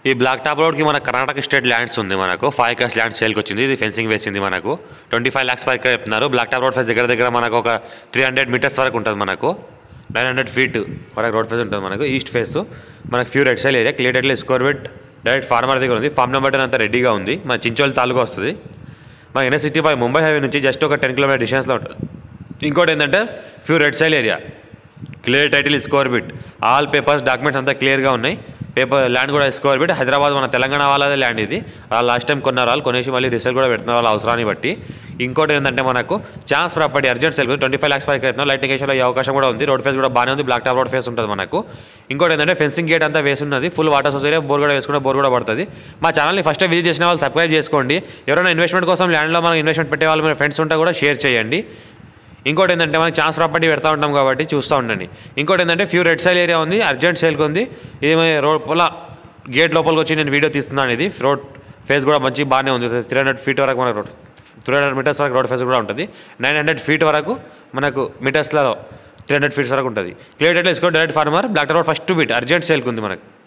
ఈ black top రోడ్కి మన కర్ణాటక స్టేట్ ల్యాండ్స్ ఉంది మనకు ఫైవ్ ఎకర్స్ ల్యాండ్ సేల్కి వచ్చింది ఇది ఫెన్సింగ్ వేసింది మనకు twenty five lakhs per acre చెప్తున్నారు బ్లాక్ టాప్ రోడ్ ఫేస్ దగ్గర దగ్గర మనకు ఒక త్రీ హండ్రెడ్ మీటర్స్ వరకు ఉంటుంది మనకు నైన్ హండ్రెడ్ ఫీట్ వరకు రోడ్ ఫేస్ ఉంటుంది మనకు ఈస్ట్ ఫేస్ మనకు pure red soil area clearly score bit direct farmer దగ్గర ఉంది ఫార్మ్ నెంబర్ అంతా రెడీగా ఉంది మన చించోల్ తాలూకా వస్తుంది మన NS city by Mumbai highway నుంచి జస్ట్ ఒక టెన్ కిలోమీటర్ డిస్టెన్స్లో ఉంటుంది ఇంకోటి ఏంటంటే pure red soil area clear title score bit all papers documents అంతా క్లియర్గా ఉన్నాయి పేపర్ ల్యాండ్ కూడా స్కోర్ బిట్ హైదరాబాద్ మన తెలంగాణ వాళ్ళదే ల్యాండ్ ఇది వాళ్ళు లాస్ట్ టైం కొన్నారు వాళ్ళు కొనేసి మళ్ళీ రిసల్ట్ కూడా పెడుతున్నారు వాళ్ళ అవసరాన్ని బట్టి ఇంకోటి ఏంటంటే మనకు chance property urgent sell twenty five lakhs పైకి అవుతున్నాం లైట్ నెగేషన్లో అయ్యే అవకాశం కూడా ఉంది రోడ్ ఫేస్ కూడా బాగానే ఉంది బ్లాక్ టాప్ రోడ్ ఫేస్ ఉంటుంది మనకు ఇంకోటి ఏంటంటే ఫెన్సింగ్ గేట్ అంతా వేసి ఉన్నది ఫుల్ వాటర్ సొసైటీ బోర్ కూడా వేసుకుంటే బోర్ కూడా పడుతుంది మా ఛానల్ని ఫస్ట్ విజిట్ చేసిన వాళ్ళు సబ్స్క్రైబ్ చేసుకోండి ఎవరైనా ఇన్వెస్ట్మెంట్ కోసం ల్యాండ్లో మనం ఇన్వెస్ట్మెంట్ పెట్టే వాళ్ళు మన ఫ్రెండ్స్ ఉంటే కూడా షేర్ చేయండి ఇంకోటి ఏంటంటే మనకి ఛాన్స్ ప్రాపర్టీ పెడతా ఉంటాం కాబట్టి చూస్తూ ఉండండి ఇంకోటి ఏంటంటే ఫ్యూ రెడ్ సైల్ ఏరియా ఉంది అర్జెంట్ సేల్కి ఉంది ఇది మన రోడ్ పొల గేట్ లోపలికి వచ్చి నేను వీడియో తీస్తున్నాను ఇది రోడ్ ఫేస్ కూడా మంచి బాగానే ఉంది త్రీ హండ్రెడ్ ఫీట్ వరకు మనకు రోడ్ త్రీ హండ్రెడ్ మీటర్స్ వరకు రోడ్ ఫేస్ కూడా ఉంటుంది నైన్ హండ్రెడ్ ఫీట్ వరకు మనకు మీటర్స్లో త్రీ హండ్రెడ్ ఫీట్స్ వరకు ఉంటుంది clear direct direct farmer black road first beat urgent సేల్కి ఉంది మనకు